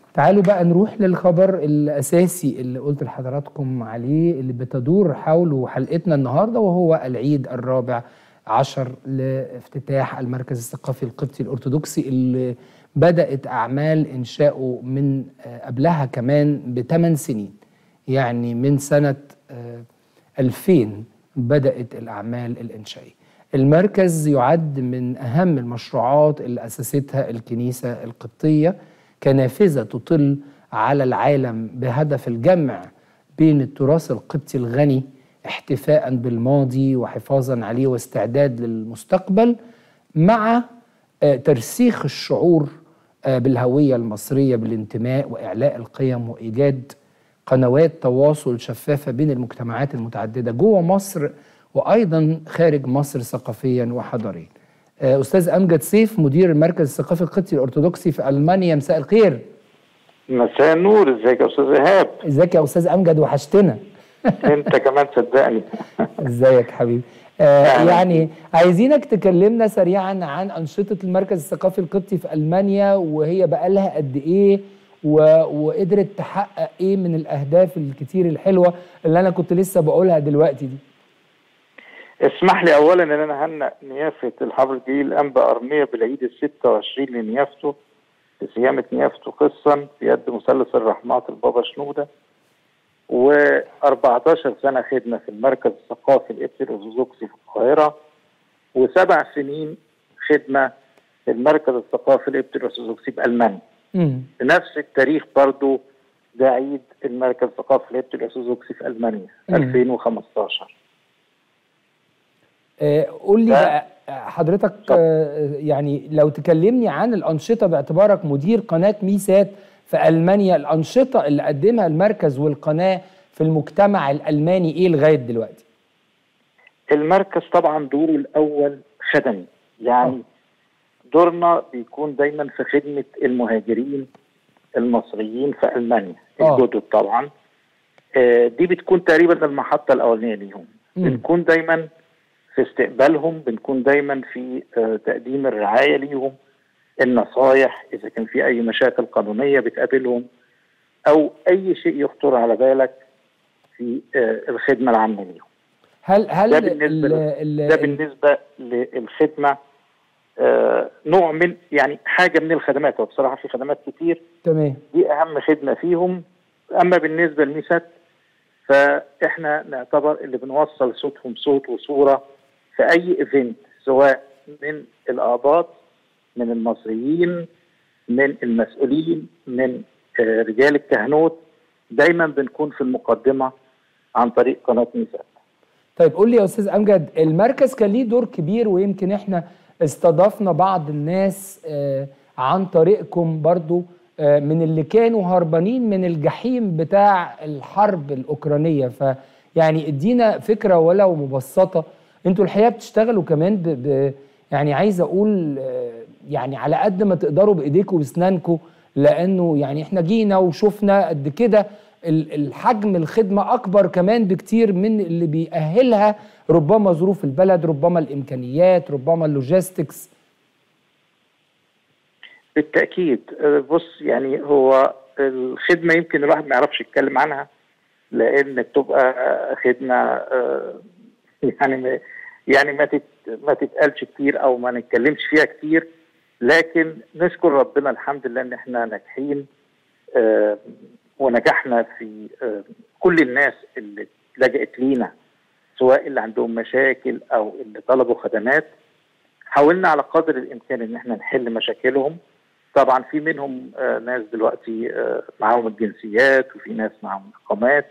تعالوا بقى نروح للخبر الأساسي اللي قلت لحضراتكم عليه اللي بتدور حوله حلقتنا النهاردة وهو العيد الرابع عشر لافتتاح المركز الثقافي القبطي الأرثوذكسي اللي بدأت أعمال إنشائه من قبلها كمان بثمان سنين يعني من سنة 2000 بدأت الأعمال الإنشائية المركز يعد من أهم المشروعات اللي أسستها الكنيسة القبطية كنافذة تطل على العالم بهدف الجمع بين التراث القبطي الغني احتفاء بالماضي وحفاظا عليه واستعداد للمستقبل مع ترسيخ الشعور بالهوية المصرية بالانتماء وإعلاء القيم وإيجاد قنوات تواصل شفافة بين المجتمعات المتعددة جوه مصر وأيضا خارج مصر ثقافيا وحضاريا أستاذ أمجد سيف مدير المركز الثقافي القبطي الأرثوذكسي في ألمانيا مساء الخير مساء النور ازيك يا استاذ ايهاب ازيك يا استاذ امجد وحشتنا انت كمان صدقني ازيك حبيبي آه يعني عايزينك تكلمنا سريعا عن انشطه المركز الثقافي القبطي في المانيا وهي بقالها قد ايه و... وقدرت تحقق ايه من الاهداف الكتير الحلوه اللي انا كنت لسه بقولها دلوقتي دي اسمح لي اولا ان انا هنأ نيافه الحبر الجليل الانبا ارميه بالعيد ال 26 لنيافته في صيامه نيافته قصا في يد مثلث الرحمات البابا شنوده و14 سنه خدمه في المركز الثقافي الابتي الارثوذكسي في القاهره وسبع سنين خدمه في المركز الثقافي الابتي الارثوذكسي بالمانيا. في نفس التاريخ برضو ده عيد المركز الثقافي الابتي الارثوذكسي في المانيا مم. 2015. آه قول لي بقى حضرتك آه يعني لو تكلمني عن الانشطه باعتبارك مدير قناه ميسات في المانيا الانشطه اللي قدمها المركز والقناه في المجتمع الالماني ايه لغايه دلوقتي؟ المركز طبعا دوره الاول خدمي يعني أوه. دورنا بيكون دايما في خدمه المهاجرين المصريين في المانيا الجدد طبعا آه دي بتكون تقريبا المحطه الاولانيه ليهم بنكون دايما في استقبالهم بنكون دايما في آه تقديم الرعايه ليهم النصايح اذا كان في اي مشاكل قانونيه بتقابلهم او اي شيء يخطر على بالك في آه الخدمه العامه ليهم هل هل ده بالنسبه ال ده بالنسبه للخدمه آه نوع من يعني حاجه من الخدمات وبصراحه في خدمات كتير تمام دي اهم خدمه فيهم اما بالنسبه لميسات فاحنا نعتبر اللي بنوصل صوتهم صوت وصوره في اي ايفنت سواء من الاباط من المصريين من المسؤولين من آه رجال الكهنوت دايما بنكون في المقدمه عن طريق قناه ميسات طيب قول لي يا استاذ امجد المركز كان ليه دور كبير ويمكن احنا استضفنا بعض الناس آه عن طريقكم برضو آه من اللي كانوا هربانين من الجحيم بتاع الحرب الاوكرانيه فيعني ادينا فكره ولو مبسطه انتوا الحقيقه بتشتغلوا كمان ب, ب يعني عايز اقول آه يعني على قد ما تقدروا بايديكم واسنانكم لانه يعني احنا جينا وشفنا قد كده الحجم الخدمة أكبر كمان بكتير من اللي بيأهلها ربما ظروف البلد ربما الإمكانيات ربما اللوجيستكس بالتأكيد بص يعني هو الخدمة يمكن الواحد ما يعرفش يتكلم عنها لأن بتبقى خدمة يعني يعني ما ما تتقالش كتير أو ما نتكلمش فيها كتير لكن نشكر ربنا الحمد لله إن احنا ناجحين ونجحنا في كل الناس اللي لجأت لينا سواء اللي عندهم مشاكل او اللي طلبوا خدمات حاولنا على قدر الامكان ان احنا نحل مشاكلهم طبعا في منهم ناس دلوقتي معاهم الجنسيات وفي ناس معاهم اقامات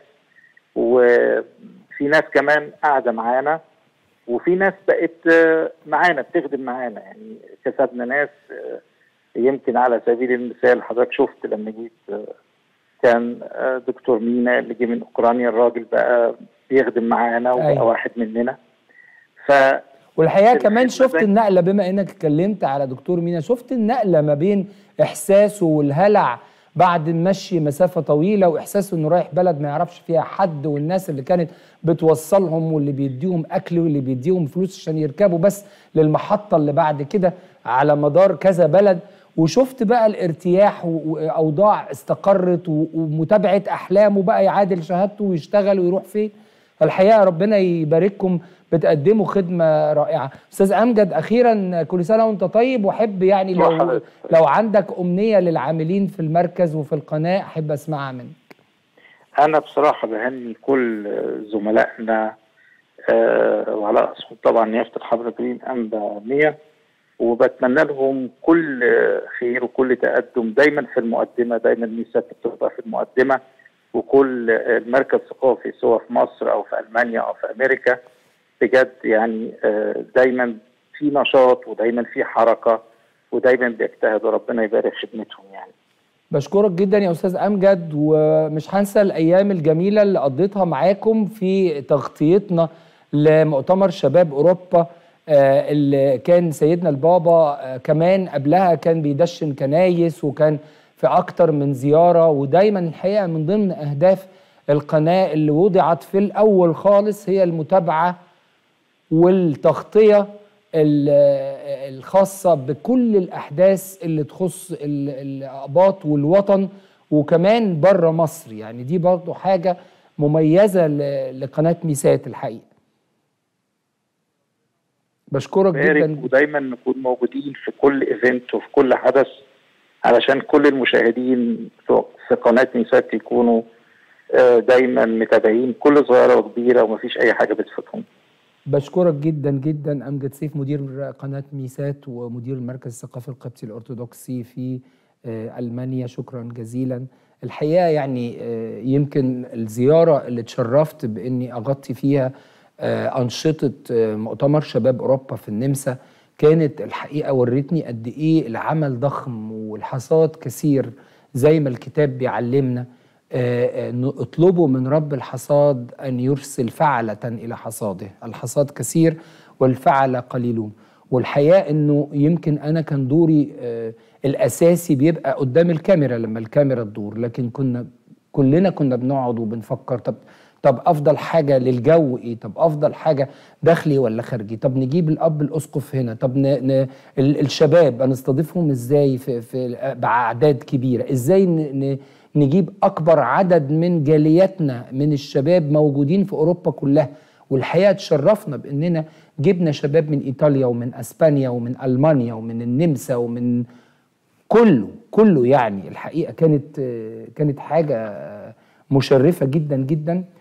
وفي ناس كمان قاعده معانا وفي ناس بقت معانا بتخدم معانا يعني كسبنا ناس يمكن على سبيل المثال حضرتك شفت لما جيت كان دكتور مينا اللي جه من اوكرانيا الراجل بقى بيخدم معانا وبقى أيوة. واحد مننا ف والحقيقه كمان شفت النقله بما انك اتكلمت على دكتور مينا شفت النقله ما بين احساسه والهلع بعد مشي مسافه طويله واحساسه انه رايح بلد ما يعرفش فيها حد والناس اللي كانت بتوصلهم واللي بيديهم اكل واللي بيديهم فلوس عشان يركبوا بس للمحطه اللي بعد كده على مدار كذا بلد وشفت بقى الارتياح واوضاع استقرت ومتابعه احلامه بقى يعادل شهادته ويشتغل ويروح فين الحقيقه ربنا يبارككم بتقدموا خدمه رائعه استاذ امجد اخيرا كل سنه وانت طيب واحب يعني لو لو عندك امنيه للعاملين في المركز وفي القناه احب اسمعها منك انا بصراحه بهني كل زملائنا آه وعلى راسهم طبعا نيافه الحضره جرين انبا 100 وبتمنى لهم كل خير وكل تقدم دايما في المقدمه دايما ميسات بتبقى في المقدمه وكل المركز الثقافي سواء في مصر او في المانيا او في امريكا بجد يعني دايما في نشاط ودايما في حركه ودايما بيجتهدوا ربنا يبارك خدمتهم يعني بشكرك جدا يا استاذ امجد ومش هنسى الايام الجميله اللي قضيتها معاكم في تغطيتنا لمؤتمر شباب اوروبا اللي كان سيدنا البابا كمان قبلها كان بيدشن كنايس وكان في اكتر من زياره ودايما الحقيقه من ضمن اهداف القناه اللي وضعت في الاول خالص هي المتابعه والتغطيه الخاصه بكل الاحداث اللي تخص الاقباط والوطن وكمان بره مصر يعني دي برضو حاجه مميزه لقناه ميسات الحقيقه بشكرك جدا ودايما نكون موجودين في كل ايفنت وفي كل حدث علشان كل المشاهدين في قناه ميسات يكونوا دايما متابعين كل صغيره وكبيره ومفيش اي حاجه بتفوتهم بشكرك جدا جدا امجد سيف مدير قناه ميسات ومدير المركز الثقافي القبطي الارثوذكسي في المانيا شكرا جزيلا الحقيقه يعني يمكن الزياره اللي اتشرفت باني اغطي فيها انشطه مؤتمر شباب اوروبا في النمسا كانت الحقيقه ورتني قد ايه العمل ضخم والحصاد كثير زي ما الكتاب بيعلمنا اطلبوا من رب الحصاد ان يرسل فعله الى حصاده الحصاد كثير والفعله قليلون والحقيقه انه يمكن انا كان دوري الاساسي بيبقى قدام الكاميرا لما الكاميرا تدور لكن كنا كلنا كنا بنقعد وبنفكر طب طب افضل حاجه للجو ايه طب افضل حاجه داخلي ولا خارجي طب نجيب الاب الاسقف هنا طب ن... ن... الشباب نستضيفهم ازاي في, في باعداد كبيره ازاي ن... ن... نجيب اكبر عدد من جالياتنا من الشباب موجودين في اوروبا كلها والحقيقه تشرفنا باننا جبنا شباب من ايطاليا ومن اسبانيا ومن المانيا ومن النمسا ومن كله كله يعني الحقيقه كانت كانت حاجه مشرفه جدا جدا